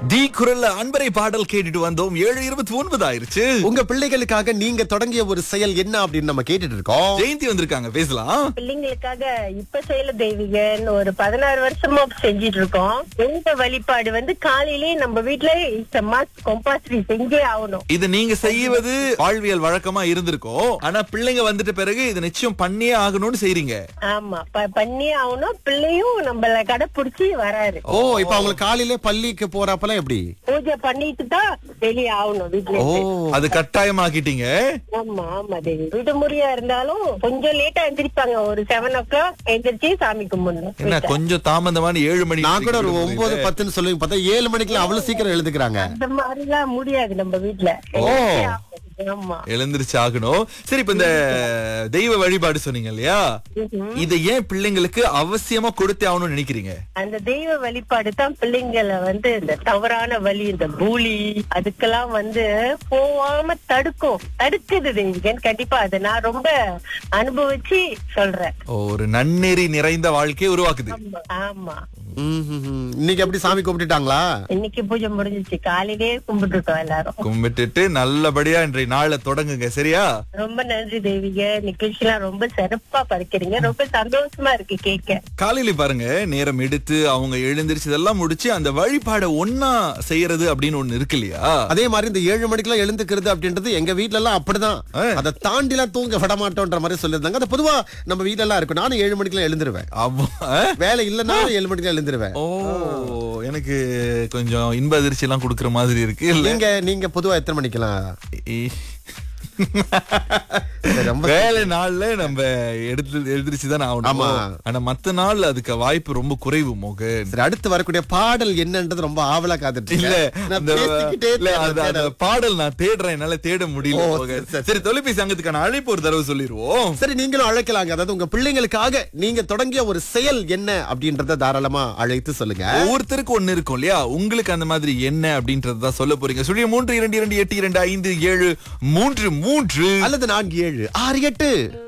தி குரல்ல அன்பரை பாடல் கேட்டுட்டு வந்தோம் ஏழு இருபத்தி ஒன்பது ஆயிருச்சு உங்க பிள்ளைகளுக்காக நீங்க தொடங்கிய ஒரு செயல் என்ன அப்படின்னு நம்ம கேட்டுட்டு இருக்கோம் ஜெயந்தி வந்திருக்காங்க பேசலாம் பிள்ளைங்களுக்காக இப்ப செயல தெய்வீகன் ஒரு பதினாறு வருஷமா செஞ்சிட்டு இருக்கோம் இந்த வழிபாடு வந்து காலையிலேயே நம்ம வீட்டுல மாஸ் கம்பல்சரி செஞ்சே ஆகணும் இது நீங்க செய்வது வாழ்வியல் வழக்கமா இருந்திருக்கும் ஆனா பிள்ளைங்க வந்துட்ட பிறகு இது நிச்சயம் பண்ணியே ஆகணும்னு செய்றீங்க ஆமா ப- பண்ணியே ஆகணும் பிள்ளையும் நம்மள கடைப்பிடிச்சி வராரு ஓ இப்ப அவங்களுக்கு காலையில பள்ளிக்கு போறப்பலாம் எப்படி பூஜை பண்ணிட்டு தான் வெளியே ஆகணும் வீட்டுல ஓ இருந்து. அது கட்டாயமாக்கிட்டீங்க ஆமா ஆமா தேவி விடுமுறையா இருந்தாலும் கொஞ்சம் லேட்டா எந்திரிப்பாங்க ஒரு செவன் ஓ கிளாக் எந்திரிச்சு சாமி கும்பிடணும் என்ன கொஞ்சம் தாமதமான ஏழு மணி நான் கூட ஒரு வரைக்கும் ஒன்பது விடுறீங்க. பத்துன்னு சொல்லுவீங்க பார்த்தா ஏழு மணிக்கெல்லாம் அவ்வளவு சீக்கிரம் எழுதுக்கிறாங்க அந்த மாதிரிலாம் முடியாது நம்ம வீட்டுல ஓ. எந்திரிச்சே ஆகணும். ஆமா எழுந்திருச்சு ஆகணும் சரி இப்ப இந்த தெய்வ வழிபாடு சொன்னீங்க இல்லையா இதை ஏன் பிள்ளைங்களுக்கு அவசியமா கொடுத்தே ஆகணும்னு நினைக்கிறீங்க அந்த தெய்வ வழிபாடு தான் பிள்ளைங்களை வந்து இந்த தவறான வழி இந்த பூலி அதுக்கெல்லாம் வந்து போகாம தடுக்கும் தடுக்குது தெய்வீகன் கண்டிப்பா அதை நான் ரொம்ப அனுபவிச்சு சொல்றேன் ஒரு நன்னெறி நிறைந்த வாழ்க்கையை உருவாக்குது ஆமா, ஆமா ம், ம், ம். இன்னைக்கு எப்படி சாமி கும்பிட்டுட்டாங்களா இன்னைக்கு பூஜை முடிஞ்சிச்சு காலையிலேயே கும்பிட்டுட்டோம் எல்லாரும் கும்பிட்டுட்டு நல்லபடியா இன்றைய நாளை தொடங்குங்க சரியா ரொம்ப நன்றி தெய்வீக நிகழ்ச்சியெல்லாம் ரொம்ப சிறப்பா பறிக்கிறீங்க ரொம்ப சந்தோஷமா இருக்கு கேட்க காலையில பாருங்க நேரம் எடுத்து அவங்க எழுந்திருச்சு இதெல்லாம் முடிச்சு அந்த வழிபாடை ஒன்னா செய்யறது அப்படின்னு ஒண்ணு இருக்கு இல்லையா அதே மாதிரி இந்த ஏழு மணிக்கெல்லாம் எழுந்துக்கிறது அப்படின்றது எங்க வீட்ல எல்லாம் அப்படிதான் ஆ. அதை தாண்டி எல்லாம் தூங்க விட மாட்டோன்ற மாதிரி சொல்லியிருந்தாங்க அது பொதுவா நம்ம வீட்ல எல்லாம் இருக்கும் நானும் ஏழு மணிக்கெல்லாம் எழுந்துருவேன் ஆமா. ஆ? வேலை இல்லைன்னா ஏழு மணிக்கெல்லாம் எழுந்துருவேன் ஓ எனக்கு கொஞ்சம் இன்ப அதிர்ச்சி எல்லாம் கொடுக்கற மாதிரி இருக்கு இல்ல நீங்க நீங்க பொதுவா எத்தனை மணிக்கெல்லாம் இ- ரொம்ப வேலை நாள்ல நம்ம எடுத்து எழுந்திருச்சு தான் ஆகணும் ஆமா. ஆனா மத்த நாள் அதுக்கு வாய்ப்பு ரொம்ப குறைவு மோகன் சரி அடுத்து வரக்கூடிய பாடல் என்னன்றது ரொம்ப ஆவலா காத்துட்டு இல்ல இருக்கேன். நான் அந்த பேசிக்கிட்டே இல்ல, இருக்கேன். அது- அந்த பாடல் நான் தேடுறேன் என்னால தேட முடியல ஓ, மோகன். சரி, சரி. சரி தொலைபேசி அங்கத்துக்கான அழைப்பு ஒரு தடவை சொல்லிடுவோம் சரி நீங்களும் அழைக்கலாங்க அதாவது உங்க பிள்ளைங்களுக்காக நீங்க தொடங்கிய ஒரு செயல் என்ன அப்படின்றத தாராளமா அழைத்து சொல்லுங்க ஒவ்வொருத்தருக்கு ஒண்ணு இருக்கும் இல்லையா உங்களுக்கு அந்த மாதிரி என்ன அப்படின்றத சொல்ல போறீங்க சுழிய மூன்று இரண்டு இரண்டு எட்டு இரண்டு ஐந்து ஏழு மூன்று மூன்று அல்லது நான்கு ஏழு ஆறு எட்டு